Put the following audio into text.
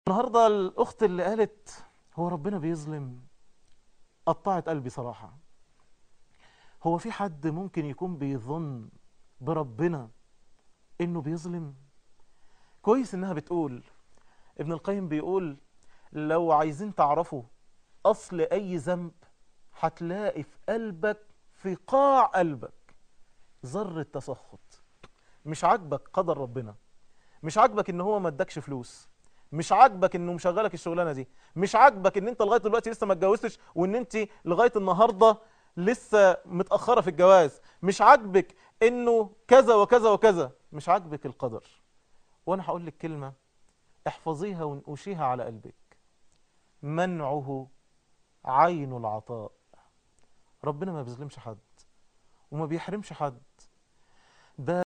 النهاردة الأخت اللي قالت هو ربنا بيظلم قطعت قلبي صراحة هو في حد ممكن يكون بيظن بربنا إنه بيظلم كويس إنها بتقول ابن القيم بيقول لو عايزين تعرفوا أصل أي ذنب هتلاقي في قلبك في قاع قلبك ذرة تسخط مش عاجبك قدر ربنا مش عاجبك ان هو ما ادكش فلوس مش عاجبك انه مشغلك الشغلانه دي مش عاجبك ان انت لغايه دلوقتي لسه ما اتجوزتش وان انت لغايه النهارده لسه متاخره في الجواز مش عاجبك انه كذا وكذا وكذا مش عاجبك القدر وانا هقول لك كلمه احفظيها وانقشيها على قلبك منعه عين العطاء ربنا ما بيظلمش حد وما بيحرمش حد ده